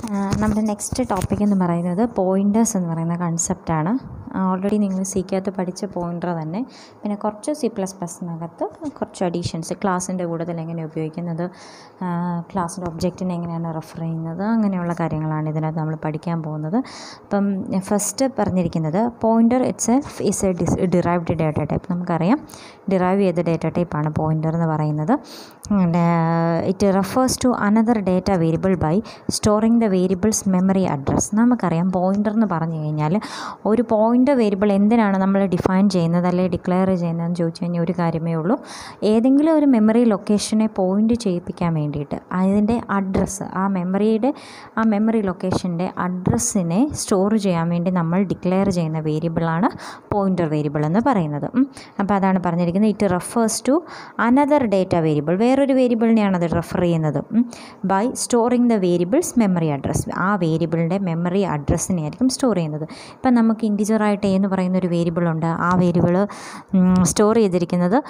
നമ്മുടെ next topic എന്ന് പറയുന്നത് പോയിൻറ്റേഴ്സ് എന്ന് പറയുന്ന കൺസെപ്റ്റാണ് ഓൾറെഡി നിങ്ങൾ സിക്കകത്ത് പഠിച്ച പോയിൻ്റർ തന്നെ പിന്നെ കുറച്ച് സി പ്ലസ് പ്ലസിനകത്ത് കുറച്ച് അഡീഷൻസ് ക്ലാസ്സിൻ്റെ കൂട്ടത്തിൽ എങ്ങനെ ഉപയോഗിക്കുന്നത് ക്ലാസ്സിൻ്റെ ഒബ്ജക്റ്റിനെ എങ്ങനെയാണ് റെഫർ ചെയ്യുന്നത് അങ്ങനെയുള്ള കാര്യങ്ങളാണ് ഇതിനകത്ത് നമ്മൾ പഠിക്കാൻ പോകുന്നത് അപ്പം ഫസ്റ്റ് പറഞ്ഞിരിക്കുന്നത് pointer itself is a this derived data type നമുക്കറിയാം ഡിറൈവ് ചെയ്ത ഡേറ്റ ടൈപ്പാണ് പോയിൻ്റർ എന്ന് പറയുന്നത് it refers to another data variable by storing the variables memory address നമുക്കറിയാം പോയിൻ്റർ എന്ന് പറഞ്ഞു കഴിഞ്ഞാൽ ഒരു പോയിൻ്റർ വേരിയബിൾ എന്തിനാണ് നമ്മൾ ഡിഫൈൻ ചെയ്യുന്നത് അല്ലെങ്കിൽ ഡിക്ലെയർ ചെയ്യുന്നതെന്ന് ചോദിച്ചു കഴിഞ്ഞാൽ ഒരു കാര്യമേ ഉള്ളൂ ഏതെങ്കിലും ഒരു മെമ്മറി ലൊക്കേഷനെ പോയിൻ്റ് ചെയ്യിപ്പിക്കാൻ വേണ്ടിയിട്ട് അതിൻ്റെ അഡ്രസ്സ് ആ മെമ്മറിയുടെ ആ മെമ്മറി ലൊക്കേഷൻ്റെ അഡ്രസ്സിനെ സ്റ്റോർ ചെയ്യാൻ വേണ്ടി നമ്മൾ ഡിക്ലെയർ ചെയ്യുന്ന വേരിയബിളാണ് പോയിൻ്റർ വേരിയബിൾ എന്ന് പറയുന്നത് അപ്പോൾ അതാണ് പറഞ്ഞിരിക്കുന്നത് it refers to another data variable വേറൊരു വേരിയബിളിനെയാണ് അത് റെഫർ ചെയ്യുന്നത് by storing the variables memory address ആ വേരിയബിളിൻ്റെ മെമ്മറി അഡ്രസ്സിനെ ആയിരിക്കും സ്റ്റോർ ചെയ്യുന്നത് ഇപ്പം നമുക്ക് ഇൻറ്റിജറായിട്ട് എന്ന് പറയുന്ന ഒരു വേരിയബിളുണ്ട് ആ വേരിയബിൾ സ്റ്റോർ ചെയ്തിരിക്കുന്നത്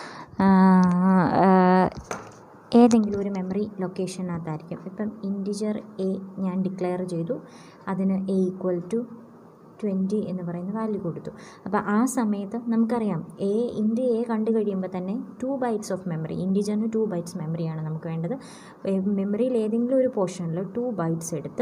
ഏതെങ്കിലും ഒരു മെമ്മറി ലൊക്കേഷനകത്തായിരിക്കും ഇപ്പം ഇൻറ്റിജർ എ ഞാൻ ഡിക്ലെയർ ചെയ്തു അതിന് എ ഈക്വൽ ടു ട്വൻറ്റി എന്ന് പറയുന്ന വാല്യൂ കൊടുത്തു അപ്പോൾ ആ സമയത്ത് നമുക്കറിയാം എ ഇൻറ്റ് എ കണ്ടു കഴിയുമ്പോൾ തന്നെ ടു ബൈറ്റ്സ് ഓഫ് മെമ്മറി ഇൻഡിജറിന് ടു ബൈറ്റ്സ് മെമ്മറിയാണ് നമുക്ക് വേണ്ടത് മെമ്മറിയിൽ ഏതെങ്കിലും ഒരു പോർഷനിൽ ടു ബൈറ്റ്സ് എടുത്ത്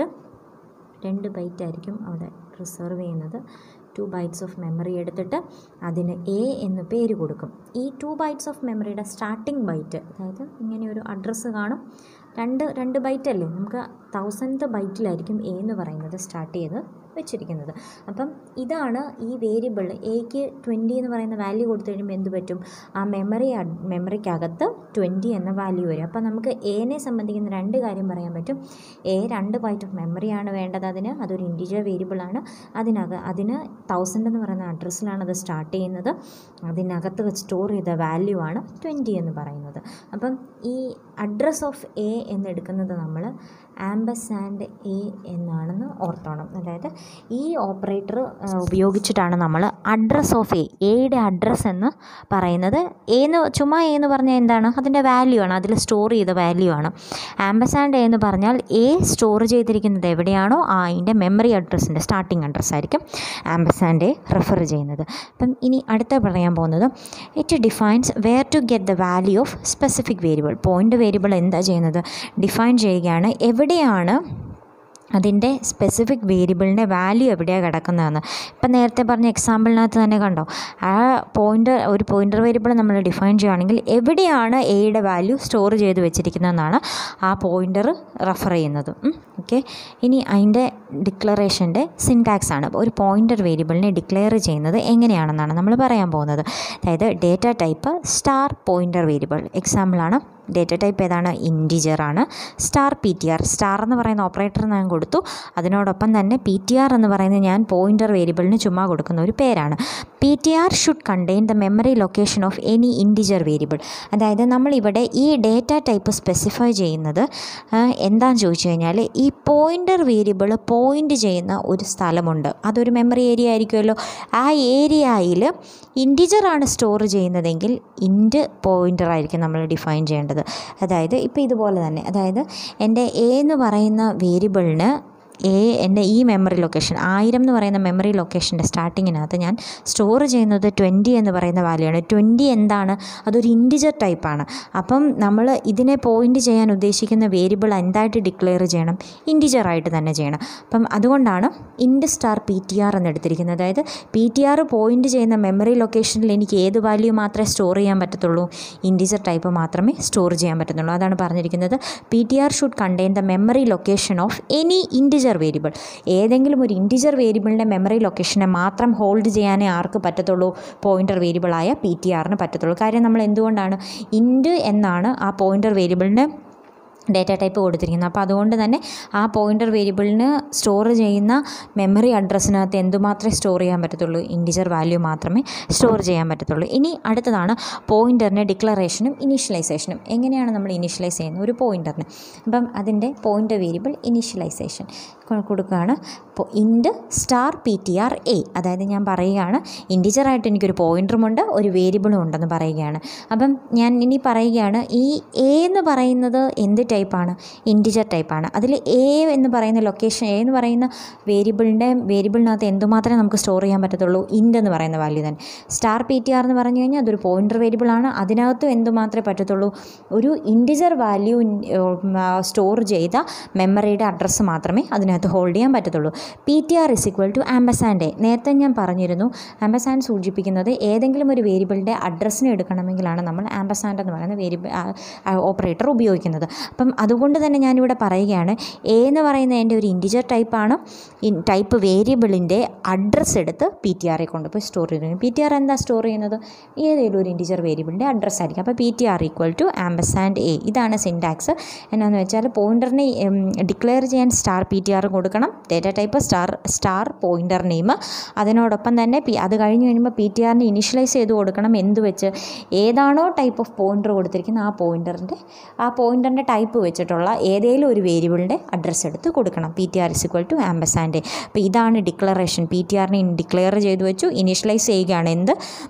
രണ്ട് ബൈറ്റ് ആയിരിക്കും അവിടെ റിസർവ് ചെയ്യുന്നത് ടു ബൈറ്റ്സ് ഓഫ് മെമ്മറി എടുത്തിട്ട് അതിന് എ എന്ന് പേര് കൊടുക്കും ഈ ടു ബൈറ്റ്സ് ഓഫ് മെമ്മറിയുടെ സ്റ്റാർട്ടിംഗ് ബൈറ്റ് അതായത് ഇങ്ങനെ ഒരു അഡ്രസ്സ് കാണും രണ്ട് രണ്ട് ബൈറ്റ് അല്ലേ നമുക്ക് തൗസൻഡ് ബൈറ്റിലായിരിക്കും എ എന്ന് പറയുന്നത് സ്റ്റാർട്ട് ചെയ്ത് വെച്ചിരിക്കുന്നത് അപ്പം ഇതാണ് ഈ വേരിയബിൾ എക്ക് ട്വൻറ്റി എന്ന് പറയുന്ന വാല്യൂ കൊടുത്തു കഴിയുമ്പോൾ എന്ത് പറ്റും ആ മെമ്മറി മെമ്മറിക്കകത്ത് ട്വൻറ്റി എന്ന വാല്യൂ വരും അപ്പോൾ നമുക്ക് എനെ സംബന്ധിക്കുന്ന രണ്ട് കാര്യം പറയാൻ പറ്റും എ രണ്ട് ബൈറ്റ് ഓഫ് മെമ്മറിയാണ് വേണ്ടത് അതിന് അതൊരു ഇൻറ്റീജർ വേരിയബിളാണ് അതിനക അതിന് തൗസൻഡ് എന്ന് പറയുന്ന അഡ്രസ്സിലാണ് അത് സ്റ്റാർട്ട് ചെയ്യുന്നത് അതിനകത്ത് സ്റ്റോർ ചെയ്ത വാല്യൂ ആണ് ട്വൻറ്റി എന്ന് പറയുന്നത് അപ്പം ഈ അഡ്രസ്സ് ഓഫ് എ എന്നെടുക്കുന്നത് നമ്മൾ ആംബസാൻഡ് എ എന്നാണെന്ന് ഓർത്തോണം അതായത് ഈ ഓപ്പറേറ്റർ ഉപയോഗിച്ചിട്ടാണ് നമ്മൾ അഡ്രസ്സ് ഓഫ് എ എയുടെ അഡ്രസ്സ് എന്ന് പറയുന്നത് എന്ന് ചുമ്മാ എ എന്ന് പറഞ്ഞാൽ എന്താണ് അതിൻ്റെ വാല്യൂ ആണ് അതിൽ സ്റ്റോർ ചെയ്ത വാല്യൂ ആണ് ആംബസാൻഡ് എ എന്ന് പറഞ്ഞാൽ എ സ്റ്റോർ ചെയ്തിരിക്കുന്നത് എവിടെയാണോ ആ അതിൻ്റെ മെമ്മറി അഡ്രസ്സിൻ്റെ സ്റ്റാർട്ടിങ് അഡ്രസ്സ് ആയിരിക്കും ആംബസാൻഡ് എ റെഫർ ചെയ്യുന്നത് അപ്പം ഇനി അടുത്ത പറയാൻ പോകുന്നത് it defines where to get the value of specific variable point variable എന്താ ചെയ്യുന്നത് ഡിഫൈൻ ചെയ്യുകയാണ് എവിടെയാണ് അതിൻ്റെ സ്പെസിഫിക് വേരിയബിളിൻ്റെ വാല്യൂ എവിടെയാണ് കിടക്കുന്നതെന്ന് ഇപ്പം നേരത്തെ പറഞ്ഞ എക്സാമ്പിളിനകത്ത് തന്നെ കണ്ടോ ആ പോയിൻ്റർ ഒരു പോയിൻ്റർ വേരിയബിൾ നമ്മൾ ഡിഫൈൻ ചെയ്യുകയാണെങ്കിൽ എവിടെയാണ് എയുടെ വാല്യൂ സ്റ്റോർ ചെയ്ത് വെച്ചിരിക്കുന്നതെന്നാണ് ആ പോയിൻ്റർ റെഫർ ചെയ്യുന്നത് ഓക്കെ ഇനി അതിൻ്റെ ഡിക്ലറേഷൻ്റെ സിൻടാക്സ് ആണ് ഒരു പോയിൻ്റർ വേരിയബിളിനെ ഡിക്ലെയർ ചെയ്യുന്നത് എങ്ങനെയാണെന്നാണ് നമ്മൾ പറയാൻ പോകുന്നത് അതായത് data type star pointer variable എക്സാമ്പിളാണ് ഡേറ്റ ടൈപ്പ് ഏതാണ് ഇൻറ്റിജർ ആണ് star P T R star എന്ന് പറയുന്ന ഓപ്പറേറ്റർ ഞാൻ കൊടുത്തു അതിനോടൊപ്പം തന്നെ പി ടി ആർ എന്ന് പറയുന്നത് ഞാൻ പോയിൻ്റർ വേരിയബിളിന് ചുമ്മാ കൊടുക്കുന്ന ഒരു പേരാണ് P T R should contain the memory location of any integer variable അതായത് നമ്മളിവിടെ ഈ ഡേറ്റ ടൈപ്പ് സ്പെസിഫൈ ചെയ്യുന്നത് എന്താണെന്ന് ചോദിച്ചു കഴിഞ്ഞാൽ ഈ പോയിൻ്റർ വേരിയബിൾ പോയിൻ്റ് ചെയ്യുന്ന ഒരു സ്ഥലമുണ്ട് അതൊരു മെമ്മറി ഏരിയ ആയിരിക്കുമല്ലോ ആ ഏരിയയിൽ ഇൻറ്റിജറാണ് സ്റ്റോർ ചെയ്യുന്നതെങ്കിൽ ഇൻറ്റ് പോയിൻ്റർ ആയിരിക്കും നമ്മൾ ഡിഫൈൻ ചെയ്യേണ്ടത് അതായത് ഇപ്പോൾ ഇതുപോലെ തന്നെ അതായത് എൻ്റെ എ എന്ന് പറയുന്ന വേരിയബിളിന് എ എൻ്റെ ഈ മെമ്മറി ലൊക്കേഷൻ ആയിരം എന്ന് പറയുന്ന മെമ്മറി ലൊക്കേഷൻ്റെ സ്റ്റാർട്ടിങ്ങിനകത്ത് ഞാൻ സ്റ്റോർ ചെയ്യുന്നത് ട്വൻറ്റി എന്ന് പറയുന്ന വാല്യൂ ആണ് ട്വൻറ്റി എന്താണ് അതൊരു ഇൻറ്റിജർ ടൈപ്പാണ് അപ്പം നമ്മൾ ഇതിനെ പോയിൻ്റ് ചെയ്യാൻ ഉദ്ദേശിക്കുന്ന വേരിയബിൾ എന്തായിട്ട് ഡിക്ലെയർ ചെയ്യണം ഇൻറ്റിജറായിട്ട് തന്നെ ചെയ്യണം അപ്പം അതുകൊണ്ടാണ് ഇൻഡ് സ്റ്റാർ പി ടി ആർ എന്ന് എടുത്തിരിക്കുന്നത് അതായത് പി ടി ആർ പോയിൻ്റ് ചെയ്യുന്ന മെമ്മറി ലൊക്കേഷനിൽ എനിക്ക് ഏത് വാല്യൂ മാത്രമേ സ്റ്റോർ ചെയ്യാൻ പറ്റത്തുള്ളൂ ഇൻറ്റിജർ ടൈപ്പ് മാത്രമേ സ്റ്റോർ ചെയ്യാൻ പറ്റത്തുള്ളൂ അതാണ് പറഞ്ഞിരിക്കുന്നത് P T R should contain the memory location of any integer integer variable ഏതെങ്കിലും ഒരു ഇൻറ്റിജർ വേരിയബിളിൻ്റെ മെമ്മറി ലൊക്കേഷനെ മാത്രം ഹോൾഡ് ചെയ്യാനേ ആർക്ക് പറ്റത്തുള്ളൂ പോയിൻ്റർ വേരിയബിളായ പി ടി ആറിന് പറ്റത്തുള്ളൂ കാര്യം നമ്മൾ എന്തുകൊണ്ടാണ് ഇൻറ്റ് എന്നാണ് ആ പോയിൻ്റർ വേരിയബിളിൻ്റെ ഡേറ്റ ടൈപ്പ് കൊടുത്തിരിക്കുന്നത് അപ്പോൾ അതുകൊണ്ട് തന്നെ ആ പോയിൻ്റർ വേരിയബിളിന് സ്റ്റോർ ചെയ്യുന്ന മെമ്മറി അഡ്രസ്സിനകത്ത് എന്തുമാത്രമേ സ്റ്റോർ ചെയ്യാൻ പറ്റത്തുള്ളൂ ഇൻറ്റിജർ വാല്യൂ മാത്രമേ സ്റ്റോർ ചെയ്യാൻ പറ്റത്തുള്ളൂ ഇനി അടുത്തതാണ് പോയിൻ്ററിൻ്റെ ഡിക്ലറേഷനും ഇനീഷ്യലൈസേഷനും എങ്ങനെയാണ് നമ്മൾ ഇനീഷ്യലൈസ് ചെയ്യുന്നത് ഒരു പോയിൻ്ററിന് അപ്പം അതിൻ്റെ പോയിൻ്റർ വേരിയബിൾ ഇനീഷ്യലൈസേഷൻ കൊടുക്കുകയാണ് അപ്പോൾ int star P T R a അതായത് ഞാൻ പറയുകയാണ് ഇൻറ്റിജറായിട്ട് എനിക്കൊരു പോയിൻ്ററുമുണ്ട് ഒരു വേരിയബിളും ഉണ്ടെന്ന് പറയുകയാണ് അപ്പം ഞാൻ ഇനി പറയുകയാണ് ഈ എ എന്ന് പറയുന്നത് എന്ത് ടൈപ്പാണ് ഇൻറ്റിജർ ടൈപ്പാണ് അതിൽ എ എന്ന് പറയുന്ന ലൊക്കേഷൻ എ എന്ന് പറയുന്ന വേരിയബിളിൻ്റെ വേരിയബിളിനകത്ത് എന്തുമാത്രമേ നമുക്ക് സ്റ്റോർ ചെയ്യാൻ പറ്റത്തുള്ളൂ ഇൻഡ് എന്ന് പറയുന്ന വാല്യൂ തന്നെ സ്റ്റാർ പി ടി ആർ എന്ന് പറഞ്ഞു കഴിഞ്ഞാൽ അതൊരു പോയിൻ്റർ വേരിയബിളാണ് അതിനകത്തും എന്തുമാത്രമേ പറ്റത്തുള്ളൂ ഒരു ഇൻറ്റിജർ വാല്യൂ സ്റ്റോർ ചെയ്ത മെമ്മറിയുടെ അഡ്രസ്സ് മാത്രമേ അതിനകത്ത് ഹോൾഡ് ചെയ്യാൻ പറ്റത്തുള്ളൂ P T R is equal to ampersand നേരത്തെ ഞാൻ പറഞ്ഞിരുന്നു ആംബസാൻഡ് സൂചിപ്പിക്കുന്നത് ഏതെങ്കിലും ഒരു വേരിയബിളിൻ്റെ അഡ്രസ്സിനെ എടുക്കണമെങ്കിലാണ് നമ്മൾ ആംബസാൻഡ് എന്ന് പറയുന്ന വേരിയബിൾ ഓപ്പറേറ്റർ ഉപയോഗിക്കുന്നത് അപ്പം അതുകൊണ്ട് തന്നെ ഞാനിവിടെ പറയുകയാണ് എ എന്ന് പറയുന്ന എൻ്റെ ഒരു ഇൻറ്റിജർ ടൈപ്പാണ് ടൈപ്പ് വേരിയബിളിൻ്റെ അഡ്രസ്സ് എടുത്ത് പി ടി ആറിൽ കൊണ്ടുപോയി സ്റ്റോർ ചെയ്യുന്നത് പി ടി ആർ എന്താ സ്റ്റോർ ചെയ്യുന്നത് ഏതെങ്കിലും ഒരു ഇൻറ്റിജർ വേരിയബിളിൻ്റെ അഡ്രസ്സ് ആയിരിക്കും അപ്പോൾ P T R equal to ampersand a ഇതാണ് സിൻടാക്സ് എന്നാന്ന് വെച്ചാൽ പോയിൻ്ററിനെ ഡിക്ലെയർ ചെയ്യാൻ സ്റ്റാർ പി ടി ആർ കൊടുക്കണം data type star star pointer name അതിനോടൊപ്പം തന്നെ പി അത് കഴിഞ്ഞ് കഴിയുമ്പോൾ പി ടി ആറിന് ഇനിഷ്യലൈസ് ചെയ്ത് കൊടുക്കണം എന്ത് വെച്ച് ഏതാണോ ടൈപ്പ് ഓഫ് പോയിൻ്റർ കൊടുത്തിരിക്കുന്നത് ആ പോയിൻ്ററിൻ്റെ ആ പോയിൻ്ററിൻ്റെ ടൈപ്പ് വെച്ചിട്ടുള്ള ഏതെങ്കിലും ഒരു വേരിയബിളിൻ്റെ അഡ്രസ്സ് എടുത്ത് കൊടുക്കണം P T R is equal to ampersand അപ്പോൾ ഇതാണ് ഡിക്ലറേഷൻ പി ടി ആറിനെ ഡിക്ലെയർ ചെയ്ത് വെച്ചു ഇനിഷ്യലൈസ് ചെയ്യുകയാണ് എന്ത്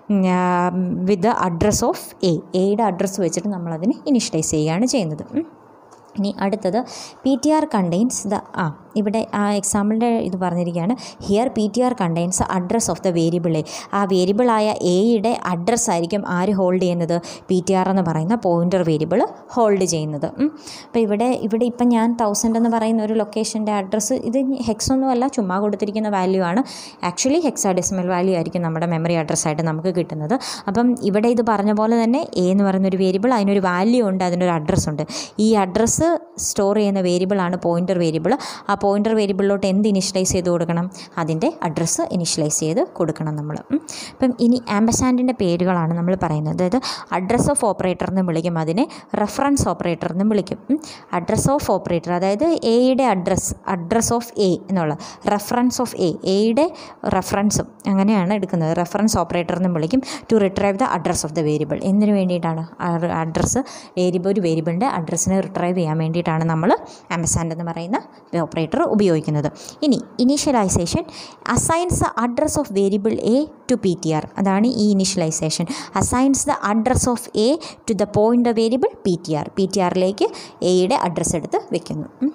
വിത്ത് അഡ്രസ് ഓഫ് എ എയുടെ അഡ്രസ്സ് വെച്ചിട്ട് നമ്മളതിനെ ഇനിഷ്യലൈസ് ചെയ്യുകയാണ് ചെയ്യുന്നത് ഉം. ഇനി അടുത്തത് P T R contains the ആ ഇവിടെ ആ എക്സാമ്പിളിൻ്റെ ഇത് പറഞ്ഞിരിക്കുകയാണ് here P T R contains address of the variable a ആ വേരിയബിളായ എയുടെ അഡ്രസ്സ് ആയിരിക്കും ആര് ഹോൾഡ് ചെയ്യുന്നത് പി ടി ആർ എന്ന് പറയുന്ന പോയിൻ്റർ വേരിയബിൾ ഹോൾഡ് ചെയ്യുന്നത് അപ്പോൾ ഇവിടെ ഇവിടെ ഇപ്പം ഞാൻ തൗസൻഡ് എന്ന് പറയുന്ന ഒരു ലൊക്കേഷൻ്റെ അഡ്രസ്സ് ഇത് ഹെക്സ് ഒന്നുമല്ല ചുമ്മാ കൊടുത്തിരിക്കുന്ന വാല്യൂ ആണ് ആക്ച്വലി ഹെക്സാ ഡെസിമൽ വാല്യൂ ആയിരിക്കും നമ്മുടെ മെമ്മറി അഡ്രസ്സായിട്ട് നമുക്ക് കിട്ടുന്നത് അപ്പം ഇവിടെ ഇത് പറഞ്ഞ പോലെ തന്നെ എ എന്ന് പറയുന്ന ഒരു വേരിയബിൾ അതിനൊരു വാല്യൂ ഉണ്ട് അതിനൊരു അഡ്രസ്സ് ഉണ്ട് ഈ അഡ്രസ്സ് സ്റ്റോർ ചെയ്യുന്ന വേരിയബിളാണ് പോയിൻ്റർ വേരിയബിൾ ആ പോയിൻ്റർ വേരിയബിളിലോട്ട് എന്ത് ഇനിഷ്യലൈസ് ചെയ്ത് കൊടുക്കണം അതിൻ്റെ അഡ്രസ്സ് ഇനിഷ്യലൈസ് ചെയ്ത് കൊടുക്കണം നമ്മൾ ഉം. അപ്പം ഇനി ആംബസാൻഡിൻ്റെ പേരുകളാണ് നമ്മൾ പറയുന്നത് അതായത് അഡ്രസ്സ് ഓഫ് ഓപ്പറേറ്റർ എന്ന് വിളിക്കും അതിനെ റെഫറൻസ് ഓപ്പറേറ്റർ എന്നും വിളിക്കും അഡ്രസ്സ് ഓഫ് ഓപ്പറേറ്റർ അതായത് എയുടെ അഡ്രസ്സ് അഡ്രസ്സ് ഓഫ് എ എന്നുള്ള റെഫറൻസ് ഓഫ് എ എയുടെ റെഫറൻസും അങ്ങനെയാണ് എടുക്കുന്നത് റെഫറൻസ് ഓപ്പറേറ്റർ എന്നും വിളിക്കും to retrieve the address of the variable എന്തിനു വേണ്ടിയിട്ടാണ് അഡ്രസ്സ് വേരിയബിൾ ഒരു വേരിയബിളിൻ്റെ അഡ്രസ്സിനെ റിട്രൈവ് ചെയ്യാൻ വേണ്ടിയിട്ടാണ് നമ്മൾ ആമസാൻഡ് എന്ന് പറയുന്ന ഓപ്പറേറ്റർ ഉപയോഗിക്കുന്നത് ഇനി initialization assigns the address of variable a to P T R അതാണ് ഈ initialization assigns the address of a to the point variable P T R P T ആറിലേക്ക് എയുടെ അഡ്രസ്സ് എടുത്ത് വെക്കുന്നു ഉം.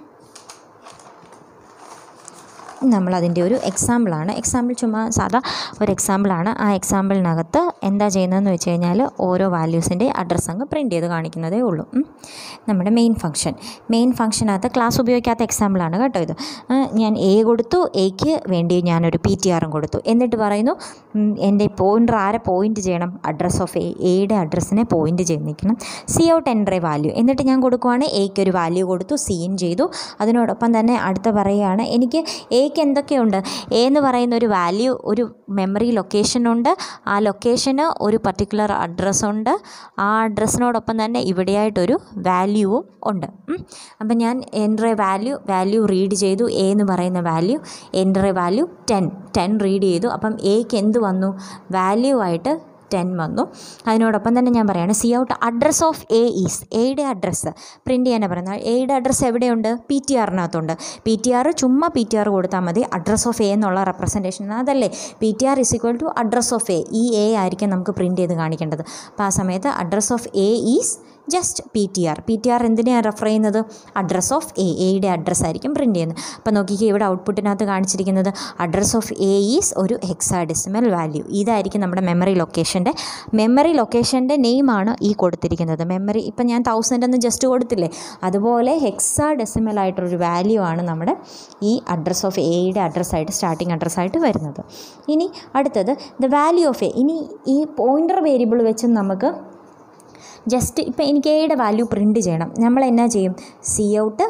നമ്മളതിൻ്റെ ഒരു എക്സാമ്പിളാണ് എക്സാമ്പിൾ ചുമ്മാ സാധാ ഒരു എക്സാമ്പിളാണ് ആ എക്സാമ്പിളിനകത്ത് എന്താ ചെയ്യുന്നതെന്ന് വെച്ച് കഴിഞ്ഞാൽ ഓരോ വാല്യൂസിൻ്റെ അഡ്രസ്സ് അങ്ങ് പ്രിൻറ്റ് ചെയ്ത് കാണിക്കുന്നതേ ഉള്ളൂ ഉം. നമ്മുടെ മെയിൻ ഫംഗ്ഷൻ മെയിൻ ഫംഗ്ഷനകത്ത് ക്ലാസ് ഉപയോഗിക്കാത്ത എക്സാമ്പിളാണ് കേട്ടോ ഇത് ആ, ഞാൻ എ കൊടുത്തു എക്ക് വേണ്ടി ഞാനൊരു പി ടി ആറും കൊടുത്തു എന്നിട്ട് പറയുന്നു ഉം, എൻ്റെ പോയിൻ്റർ ആരെ പോയിൻ്റ് ചെയ്യണം അഡ്രസ്സ് ഓഫ് എ എയുടെ അഡ്രസ്സിനെ പോയിൻ്റ് ചെയ്ത് നിൽക്കണം C out enter a value എന്നിട്ട് ഞാൻ കൊടുക്കുവാണ് എക്ക് ഒരു വാല്യൂ കൊടുത്തു സീൻ ചെയ്തു അതിനോടൊപ്പം തന്നെ അടുത്ത പറയുകയാണ് എനിക്ക് എക്ക് എന്തൊക്കെയുണ്ട് എ എന്ന് പറയുന്ന ഒരു വാല്യൂ ഒരു മെമ്മറി ലൊക്കേഷനുണ്ട് ആ ലൊക്കേഷന് ഒരു പർട്ടിക്കുലർ അഡ്രസ്സുണ്ട് ആ അഡ്രസ്സിനോടൊപ്പം തന്നെ ഇവിടെയായിട്ടൊരു വാല്യൂവും ഉണ്ട് ഉം. അപ്പം ഞാൻ enter a value value read ചെയ്തു എ എന്ന് പറയുന്ന value enter a value ten ten read ചെയ്തു അപ്പം എക്ക് എന്ത് വന്നു വാല്യൂ ആയിട്ട് ടെൻ വന്നു അതിനോടൊപ്പം തന്നെ ഞാൻ പറയുകയാണ് C out address of a is എയുടെ അഡ്രസ്സ് പ്രിൻറ്റ് ചെയ്യാനാണ് പറയുന്നത് എയുടെ അഡ്രസ്സ് എവിടെയുണ്ട് പി ടി ആറിനകത്തുണ്ട് പി ടി ആർ ചുമ്മാ പി ടി ആർ കൊടുത്താൽ മതി അഡ്രസ് ഓഫ് എ എന്നുള്ള റെപ്രസെൻറ്റേഷൻ അതല്ലേ P T R is equal to address of a ഈ എ ആയിരിക്കും നമുക്ക് പ്രിൻറ്റ് ചെയ്ത് കാണിക്കേണ്ടത് അപ്പോൾ ആ സമയത്ത് address of a is just P T R P T R എന്തിനെയാണ് റെഫർ ചെയ്യുന്നത് അഡ്രസ് ഓഫ് എ എയുടെ അഡ്രസ്സ് ആയിരിക്കും പ്രിൻറ്റ് ചെയ്യുന്നത് അപ്പോൾ നോക്കിക്കേ ഇവിടെ ഔട്ട്പുട്ടിനകത്ത് കാണിച്ചിരിക്കുന്നത് അഡ്രസ് ഓഫ് എ ഈസ് ഒരു ഹെക്സാഡെസിമൽ വാല്യൂ ഇതായിരിക്കും നമ്മുടെ മെമ്മറി ലൊക്കേഷൻ്റെ മെമ്മറി ലൊക്കേഷൻ്റെ നെയിമാണ് ഈ കൊടുത്തിരിക്കുന്നത് മെമ്മറി ഇപ്പം ഞാൻ തൗസൻഡ് എന്ന് ജസ്റ്റ് കൊടുത്തില്ലേ അതുപോലെ ഹെക്സാ ഡെസിമൽ ആയിട്ടൊരു വാല്യൂ ആണ് നമ്മുടെ ഈ അഡ്രസ് ഓഫ് എയുടെ അഡ്രസ്സായിട്ട് സ്റ്റാർട്ടിങ് അഡ്രസ്സായിട്ട് വരുന്നത് ഇനി അടുത്തത് ദ വാല്യൂ ഓഫ് എ ഇനി ഈ പോയിൻ്റർ വേരിയബിൾ വെച്ച് നമുക്ക് ജസ്റ്റ് ഇപ്പം എനിക്ക് എയുടെ വാല്യൂ പ്രിൻറ്റ് ചെയ്യണം നമ്മൾ എന്നാ ചെയ്യും സി ഔട്ട്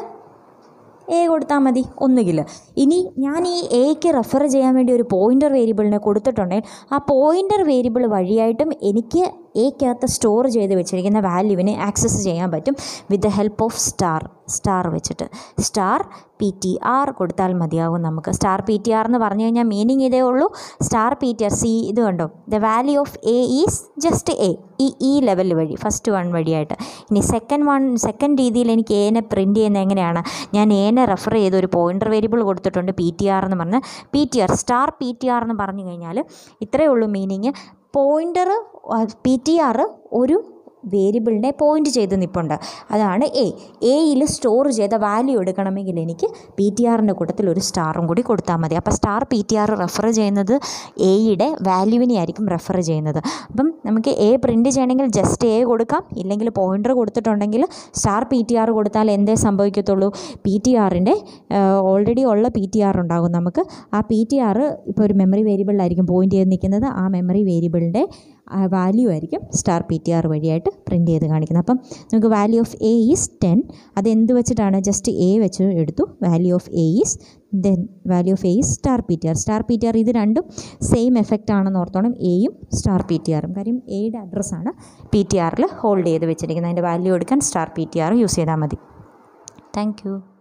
എ കൊടുത്താൽ മതി ഒന്നുകിൽ ഇനി ഞാൻ ഈ എക്ക് റെഫർ ചെയ്യാൻ വേണ്ടി ഒരു പോയിൻ്റർ വേരിയബിളിനെ കൊടുത്തിട്ടുണ്ടെങ്കിൽ ആ പോയിൻ്റർ വേരിയബിൾ വഴിയായിട്ടും എനിക്ക് എക്കകത്ത് സ്റ്റോർ ചെയ്ത് വെച്ചിരിക്കുന്ന വാല്യൂവിനെ ആക്സസ് ചെയ്യാൻ പറ്റും with the help of star star വെച്ചിട്ട് സ്റ്റാർ പി ടി ആർ കൊടുത്താൽ മതിയാവും നമുക്ക് സ്റ്റാർ പി ടി ആർ എന്ന് പറഞ്ഞു കഴിഞ്ഞാൽ മീനിങ് ഇതേ ഉള്ളൂ star P T R see ഇത് കണ്ടോ the value of a is just a ഈ ഈ ലെവൽ വഴി ഫസ്റ്റ് വൺ വഴിയായിട്ട് ഇനി സെക്കൻഡ് വൺ സെക്കൻഡ് രീതിയിൽ എനിക്ക് എനെ പ്രിൻറ്റ് ചെയ്യുന്നത് എങ്ങനെയാണ് ഞാൻ എനെ റെഫർ ചെയ്ത് ഒരു പോയിൻ്റർ വേരിയബിൾ കൊടുത്തിട്ടുണ്ട് പി ടി ആർ എന്ന് പറഞ്ഞ് P T R star P T R എന്ന് പറഞ്ഞു കഴിഞ്ഞാൽ ഇത്രയേ ഉള്ളൂ meaning pointer P T R ഒരു വേരിയബിളിനെ പോയിൻ്റ് ചെയ്ത് നിൽപ്പുണ്ട് അതാണ് എ എയിൽ സ്റ്റോർ ചെയ്ത വാല്യൂ എടുക്കണമെങ്കിൽ എനിക്ക് പി ടി ആറിൻ്റെ കൂട്ടത്തിൽ ഒരു സ്റ്റാറും കൂടി കൊടുത്താൽ മതി അപ്പോൾ star P T R refer ചെയ്യുന്നത് എയുടെ വാല്യൂവിനെ ആയിരിക്കും റെഫർ ചെയ്യുന്നത് അപ്പം നമുക്ക് എ പ്രിൻറ്റ് ചെയ്യണമെങ്കിൽ ജസ്റ്റ് എ കൊടുക്കാം ഇല്ലെങ്കിൽ പോയിൻ്റർ കൊടുത്തിട്ടുണ്ടെങ്കിൽ സ്റ്റാർ പി ടി ആർ കൊടുത്താൽ എന്തേ സംഭവിക്കത്തുള്ളൂ പി ടി ആറിൻ്റെ ഓൾറെഡി ഉള്ള പി ടി ആർ ഉണ്ടാകും നമുക്ക് ആ പി ടി ആർ ഇപ്പോൾ ഒരു മെമ്മറി വേരിയബിളിലായിരിക്കും പോയിൻ്റ് ചെയ്ത് നിൽക്കുന്നത് ആ മെമ്മറി വേരിയബിളിൻ്റെ വാല്യൂ ആയിരിക്കും സ്റ്റാർ പി ടി ആർ വഴിയായിട്ട് പ്രിൻറ്റ് ചെയ്ത് കാണിക്കുന്നത് അപ്പം നമുക്ക് value of a is ten അത് എന്ത് വെച്ചിട്ടാണ് ജസ്റ്റ് എ വെച്ച് എടുത്തു value of a is then value of a is star P T R star P T R ഇത് രണ്ടും സെയിം എഫക്റ്റ് ആണെന്ന് ഓർത്തോണം എയും സ്റ്റാർ പി ടി ആറും കാര്യം എയുടെ അഡ്രസ്സാണ് പി ടി ആറിൽ ഹോൾഡ് ചെയ്ത് വെച്ചിരിക്കുന്നത് അതിൻ്റെ വാല്യൂ എടുക്കാൻ star P T R use ചെയ്താൽ മതി താങ്ക് യു